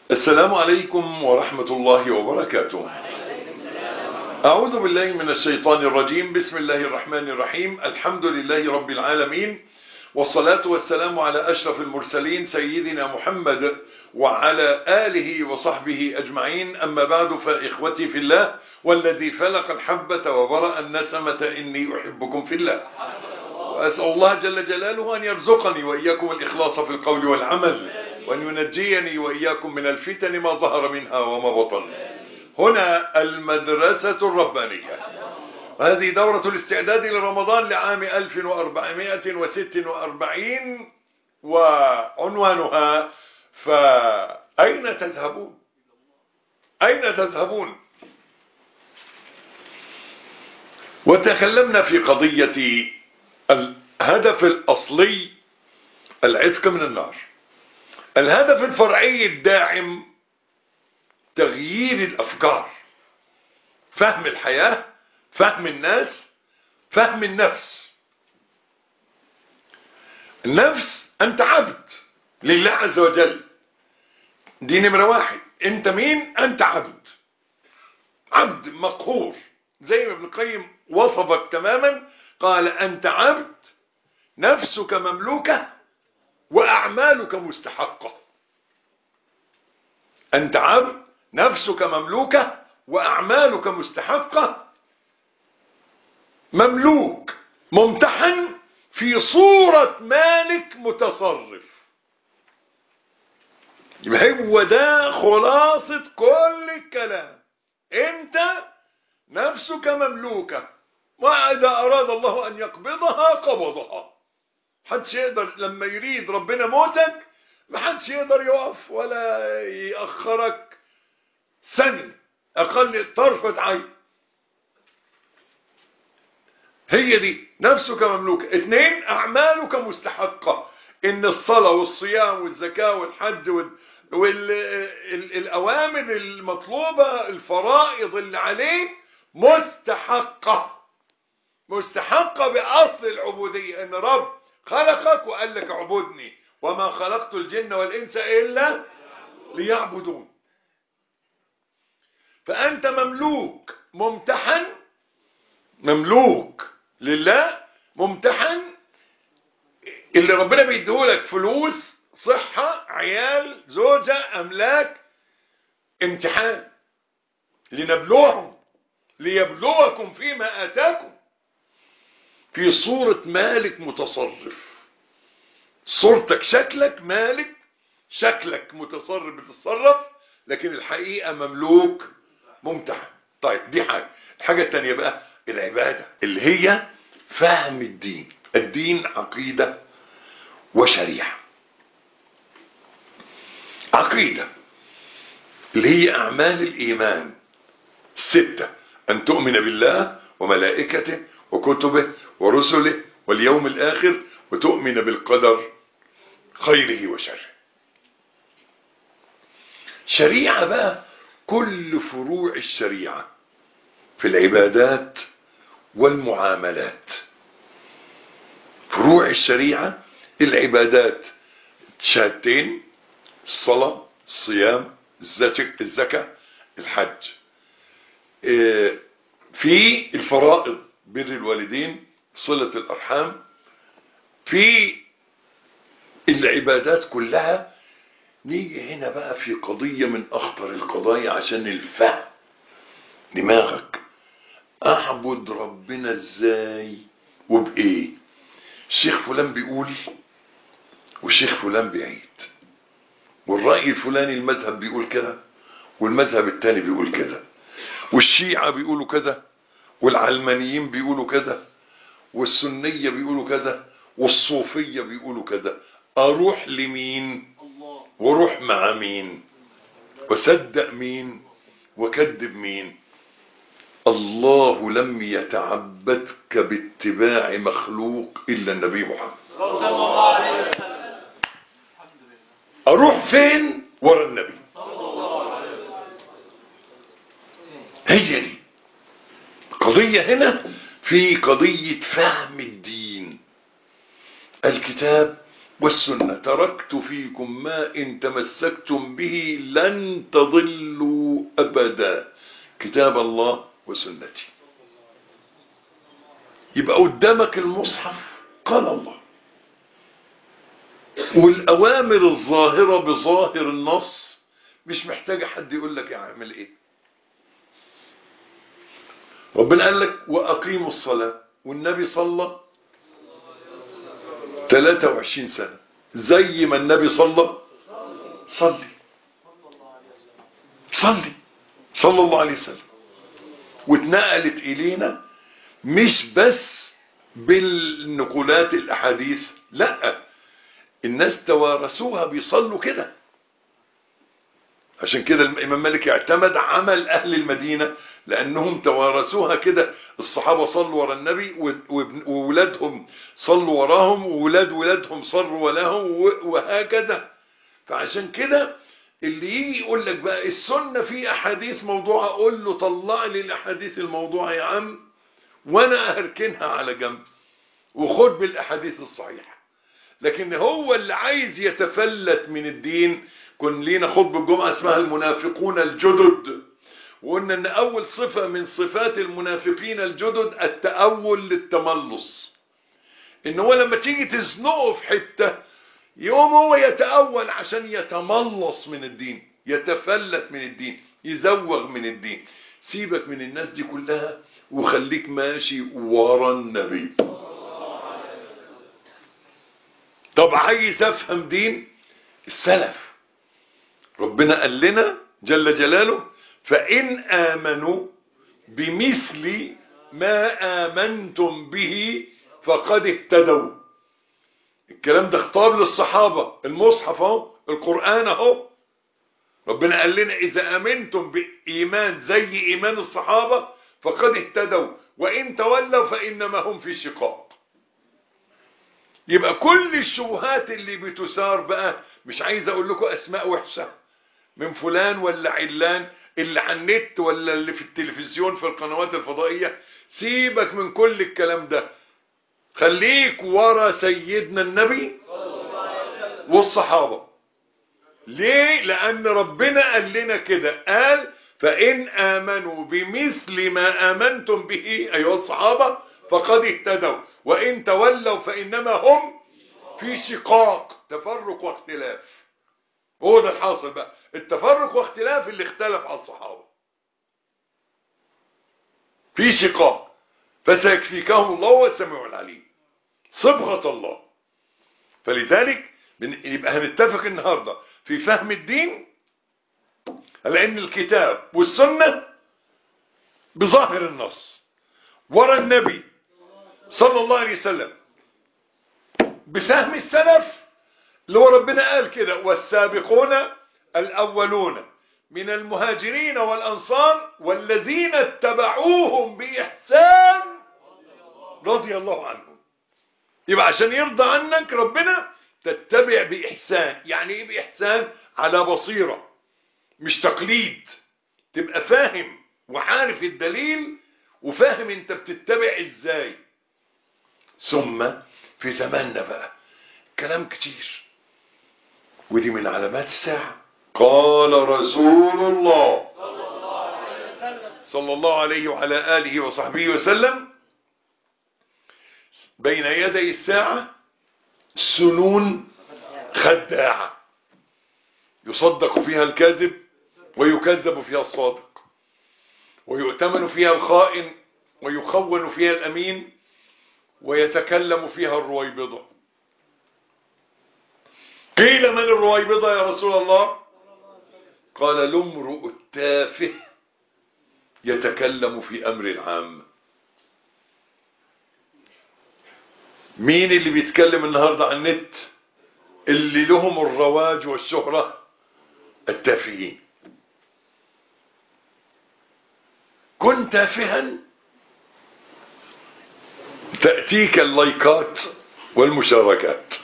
السلام عليكم ورحمة الله وبركاته أعوذ بالله من الشيطان الرجيم بسم الله الرحمن الرحيم الحمد لله رب العالمين والصلاة والسلام على أشرف المرسلين سيدنا محمد وعلى آله وصحبه أجمعين أما بعد فإخوتي في الله والذي فلق الحبة وبرأ النسمة إني أحبكم في الله وأسأل الله جل جلاله أن يرزقني وإياكم الإخلاص في القول والعمل وأن ينجيني وإياكم من الفتن ما ظهر منها وما بطن هنا المدرسة الربانية هذه دورة الاستعداد لرمضان لعام 1446 وعنوانها فأين تذهبون أين تذهبون وتكلمنا في قضية الهدف الأصلي العتق من النار الهدف الفرعي الداعم تغيير الأفكار فهم الحياة فهم الناس فهم النفس النفس أنت عبد لله عز وجل دي نمرة واحد أنت مين أنت عبد عبد مقهور زي ما ابن القيم وصفك تماما قال أنت عبد نفسك مملوكة وأعمالك مستحقة أنت عبد نفسك مملوكة وأعمالك مستحقة مملوك ممتحن في صورة مالك متصرف يبقى هو ده خلاصة كل الكلام انت نفسك مملوكة وإذا أراد الله أن يقبضها قبضها حدش يقدر لما يريد ربنا موتك ما حدش يقدر يقف ولا يأخرك ثانية أقل طرفة عين هي دي نفسك مملوكة اثنين أعمالك مستحقة إن الصلاة والصيام والزكاة والحج والأوامر المطلوبة الفرائض اللي عليك مستحقة مستحقة بأصل العبودية إن رب خلقك وقال لك اعبدني وما خلقت الجن والإنس إلا ليعبدون فأنت مملوك ممتحن مملوك لله ممتحن اللي ربنا بيديهولك فلوس صحة عيال زوجة أملاك امتحان لنبلوهم ليبلوكم فيما آتاكم في صورة مالك متصرف صورتك شكلك مالك شكلك متصرف بتتصرف لكن الحقيقة مملوك ممتحن طيب دي حاجة الحاجة التانية بقى العبادة اللي هي فهم الدين الدين عقيدة وشريعة عقيدة اللي هي أعمال الإيمان ستة أن تؤمن بالله وملائكته وكتبه ورسله واليوم الآخر وتؤمن بالقدر خيره وشره شريعة بقى كل فروع الشريعة في العبادات والمعاملات فروع الشريعة العبادات شهادتين الصلاة الصيام الزكاة الحج في الفرائض بر الوالدين صلة الأرحام في العبادات كلها نيجي هنا بقى في قضية من أخطر القضايا عشان الفهم دماغك أعبد ربنا إزاي وبإيه الشيخ فلان بيقول والشيخ فلان بيعيد والرأي الفلاني المذهب بيقول كده والمذهب التاني بيقول كده والشيعة بيقولوا كده والعلمانيين بيقولوا كده والسنية بيقولوا كده والصوفية بيقولوا كده أروح لمين وروح مع مين وصدق مين وكذب مين الله لم يتعبدك باتباع مخلوق إلا النبي محمد صلى الله عليه وسلم أروح فين ورا النبي هي دي قضية هنا في قضية فهم الدين الكتاب والسنة تركت فيكم ما إن تمسكتم به لن تضلوا أبدا كتاب الله وسنتي يبقى قدامك المصحف قال الله والأوامر الظاهرة بظاهر النص مش محتاجة حد يقول لك اعمل ايه ربنا قال لك وأقيموا الصلاة والنبي صلى 23 سنة زي ما النبي صلى صلي صلي صلى الله عليه وسلم واتنقلت إلينا مش بس بالنقولات الأحاديث لا الناس توارثوها بيصلوا كده عشان كده الإمام مالك اعتمد عمل أهل المدينة لأنهم توارثوها كده الصحابة صلوا ورا النبي وولادهم صلوا وراهم وولاد ولادهم صلوا وراهم وهكذا فعشان كده اللي يجي يقول لك بقى السنة في أحاديث موضوعة قول له طلع لي الأحاديث الموضوعة يا عم وأنا أركنها على جنب وخد بالأحاديث الصحيحة لكن هو اللي عايز يتفلت من الدين كن لينا خطبة الجمعة اسمها المنافقون الجدد وقلنا ان اول صفة من صفات المنافقين الجدد التأول للتملص ان هو لما تيجي تزنقه في حتة يقوم هو يتأول عشان يتملص من الدين يتفلت من الدين يزوغ من الدين سيبك من الناس دي كلها وخليك ماشي ورا النبي طب عايز افهم دين السلف ربنا قال لنا جل جلاله فإن آمنوا بمثل ما آمنتم به فقد اهتدوا الكلام ده خطاب للصحابة المصحف اهو القرآن اهو ربنا قال لنا إذا آمنتم بإيمان زي إيمان الصحابة فقد اهتدوا وإن تولوا فإنما هم في شقاق يبقى كل الشبهات اللي بتثار بقى مش عايز اقول لكم اسماء وحشه من فلان ولا علان اللي على النت ولا اللي في التلفزيون في القنوات الفضائيه سيبك من كل الكلام ده خليك ورا سيدنا النبي والصحابه ليه لان ربنا قال لنا كده قال فان امنوا بمثل ما امنتم به ايها الصحابه فقد اهتدوا وإن تولوا فإنما هم في شقاق تفرق واختلاف هو ده الحاصل بقى التفرق واختلاف اللي اختلف على الصحابة في شقاق فسيكفيكهم الله والسميع العليم صبغة الله فلذلك يبقى هنتفق النهاردة في فهم الدين لأن الكتاب والسنة بظاهر النص ورا النبي صلى الله عليه وسلم بفهم السلف اللي هو ربنا قال كده والسابقون الأولون من المهاجرين والأنصار والذين اتبعوهم بإحسان رضي الله عنهم يبقى عشان يرضى عنك ربنا تتبع بإحسان يعني إيه بإحسان على بصيرة مش تقليد تبقى فاهم وعارف الدليل وفاهم انت بتتبع ازاي ثم في زماننا بقى كلام كتير ودي من علامات الساعة قال رسول الله صلى الله عليه وعلى آله وصحبه وسلم بين يدي الساعة سنون خداعة يصدق فيها الكاذب ويكذب فيها الصادق ويؤتمن فيها الخائن ويخون فيها الأمين ويتكلم فيها الرويبضة قيل من الرويبضة يا رسول الله قال الامرؤ التافه يتكلم في أمر العام مين اللي بيتكلم النهاردة عن النت اللي لهم الرواج والشهرة التافهين كن تافها تأتيك اللايكات والمشاركات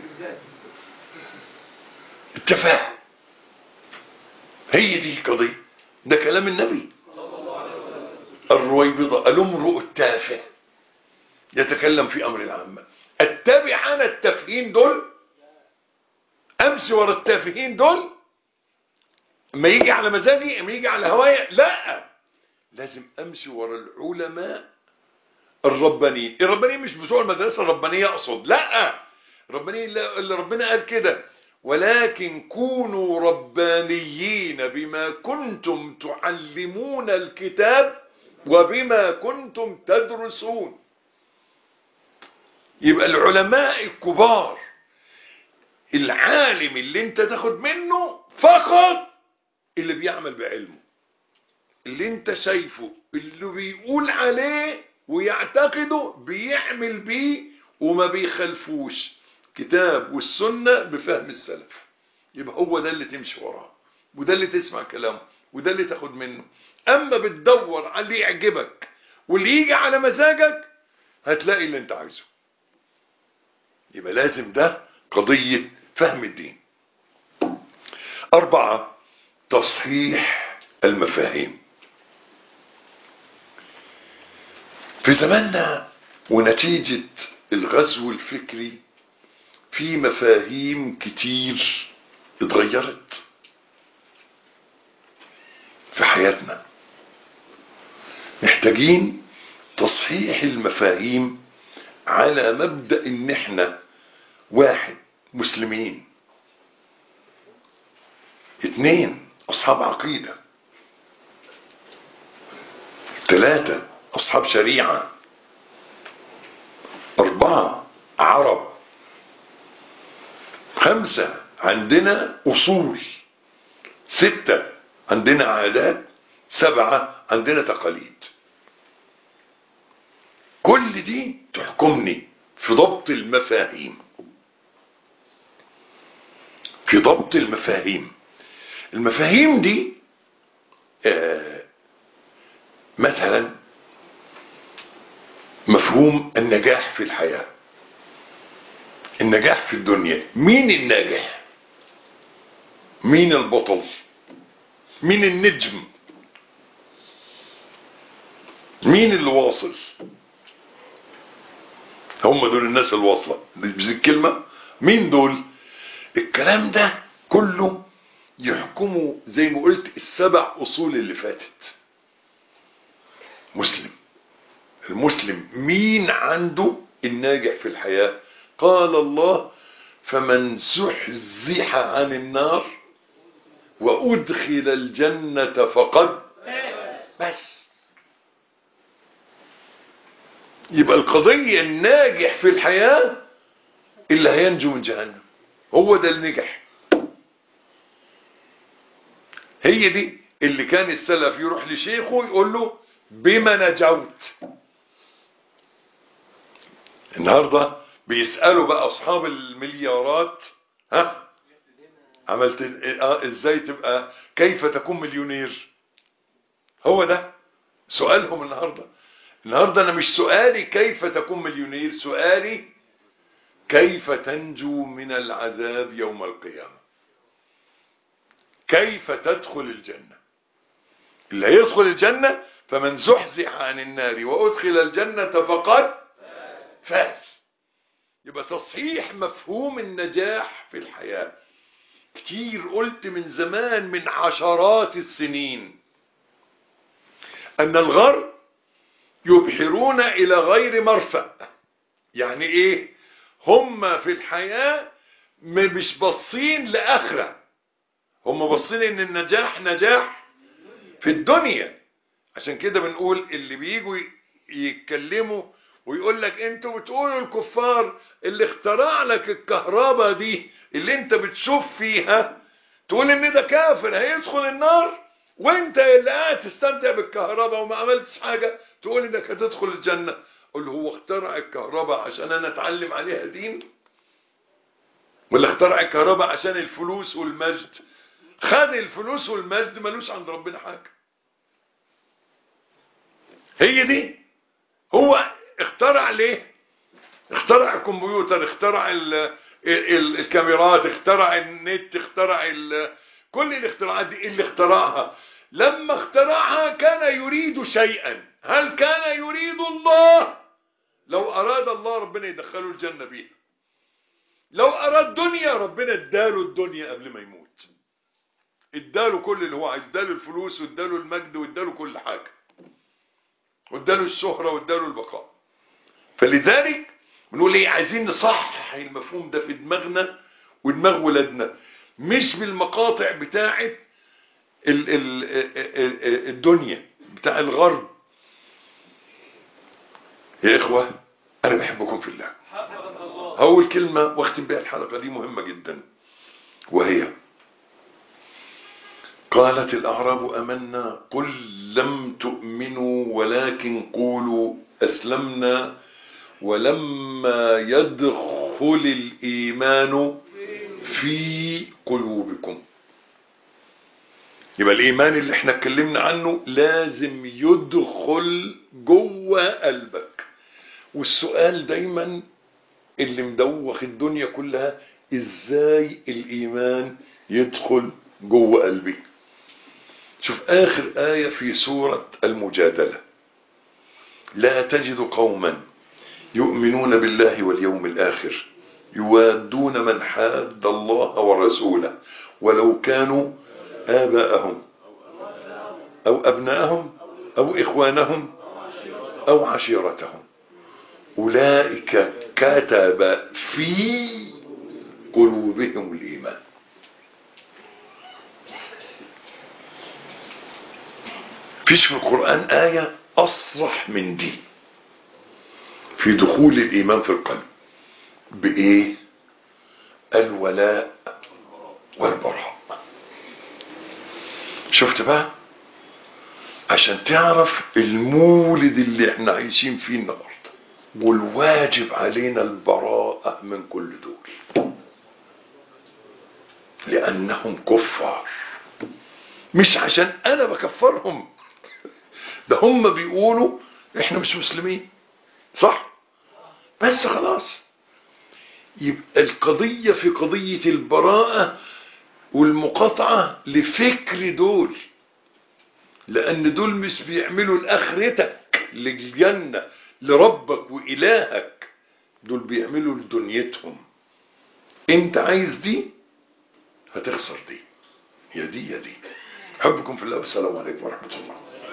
التفاهة هي دي قضية ده كلام النبي الرويبضة الامرؤ التافه يتكلم في أمر العامة اتبع أنا التافهين دول امشي ورا التافهين دول اما يجي على مزاجي اما يجي على هوايا لا لازم امشي ورا العلماء الربانيين الربانيين مش بتوع المدرسه الربانيه اقصد لا الربانيين اللي ربنا قال كده ولكن كونوا ربانيين بما كنتم تعلمون الكتاب وبما كنتم تدرسون يبقى العلماء الكبار العالم اللي انت تاخد منه فقط اللي بيعمل بعلمه اللي انت شايفه اللي بيقول عليه ويعتقده بيعمل بيه وما بيخلفوش كتاب والسنة بفهم السلف يبقى هو ده اللي تمشي وراه وده اللي تسمع كلامه وده اللي تاخد منه اما بتدور على اللي يعجبك واللي يجي على مزاجك هتلاقي اللي انت عايزه يبقى لازم ده قضية فهم الدين أربعة تصحيح المفاهيم في زماننا ونتيجة الغزو الفكري في مفاهيم كتير اتغيرت في حياتنا محتاجين تصحيح المفاهيم على مبدأ ان احنا واحد مسلمين اثنين اصحاب عقيدة ثلاثة اصحاب شريعة اربعة عرب خمسة عندنا اصول ستة عندنا عادات سبعة عندنا تقاليد كل دي تحكمني في ضبط المفاهيم في ضبط المفاهيم المفاهيم دي آه مثلا مفهوم النجاح في الحياة النجاح في الدنيا مين الناجح مين البطل مين النجم مين اللي واصل هم دول الناس الواصلة مش الكلمة مين دول الكلام ده كله يحكموا زي ما قلت السبع أصول اللي فاتت مسلم المسلم مين عنده الناجح في الحياة قال الله فمن زحزح عن النار وأدخل الجنة فقد بس يبقى القضية الناجح في الحياة اللي هينجو من جهنم هو ده النجح هي دي اللي كان السلف يروح لشيخه يقول له بما نجوت النهاردة بيسألوا بقى أصحاب المليارات ها عملت اه ازاي تبقى كيف تكون مليونير هو ده سؤالهم النهاردة النهاردة انا مش سؤالي كيف تكون مليونير سؤالي كيف تنجو من العذاب يوم القيامة كيف تدخل الجنة اللي هيدخل الجنة فمن زحزح عن النار وأدخل الجنة فقد فاز يبقى تصحيح مفهوم النجاح في الحياة كتير قلت من زمان من عشرات السنين أن الغرب يبحرون إلى غير مرفأ يعني إيه هم في الحياة مش باصين لآخرة هم باصين إن النجاح نجاح في الدنيا عشان كده بنقول اللي بيجوا يتكلموا ويقول لك انتوا بتقولوا الكفار اللي اخترع لك الكهرباء دي اللي انت بتشوف فيها تقول ان ده كافر هيدخل النار وانت اللي قاعد تستمتع بالكهرباء وما عملتش حاجة تقول انك هتدخل الجنة قول هو اخترع الكهرباء عشان انا اتعلم عليها دين ولا اخترع الكهرباء عشان الفلوس والمجد خد الفلوس والمجد ملوش عند ربنا حاجة هي دي هو اخترع ليه اخترع الكمبيوتر اخترع ال ال الكاميرات اخترع النت اخترع ال كل الاختراعات دي اللي اخترعها لما اخترعها كان يريد شيئا هل كان يريد الله لو اراد الله ربنا يدخله الجنة بيها لو اراد دنيا ربنا اداله الدنيا قبل ما يموت اداله كل اللي هو عايز اداله الفلوس واداله المجد واداله كل حاجه واداله الشهره واداله البقاء فلذلك بنقول ايه عايزين نصحح المفهوم ده في دماغنا ودماغ ولادنا مش بالمقاطع بتاعه ال ال ال الدنيا بتاع الغرب يا اخوه انا بحبكم في الله هقول كلمه واختم بيها الحلقه دي مهمه جدا وهي قالت الأعراب أمنا قل لم تؤمنوا ولكن قولوا أسلمنا ولما يدخل الإيمان في قلوبكم يبقى الإيمان اللي احنا اتكلمنا عنه لازم يدخل جوه قلبك والسؤال دايما اللي مدوخ الدنيا كلها ازاي الإيمان يدخل جوه قلبي شوف آخر آية في سورة المجادلة لا تجد قوما يؤمنون بالله واليوم الآخر يوادون من حاد الله ورسوله ولو كانوا آباءهم أو أبناءهم أو إخوانهم أو عشيرتهم أولئك كتب في قلوبهم الإيمان فيش في القرآن آية أصرح من دي في دخول الإيمان في القلب بإيه الولاء والبراء شفت بقى عشان تعرف المولد اللي احنا عايشين فيه النهارده والواجب علينا البراءة من كل دول لأنهم كفار مش عشان أنا بكفرهم ده هم بيقولوا احنا مش مسلمين صح بس خلاص يبقى القضية في قضية البراءة والمقاطعة لفكر دول لأن دول مش بيعملوا لآخرتك للجنة لربك وإلهك دول بيعملوا لدنيتهم انت عايز دي هتخسر دي يا دي يا دي حبكم في الله والسلام عليكم ورحمة الله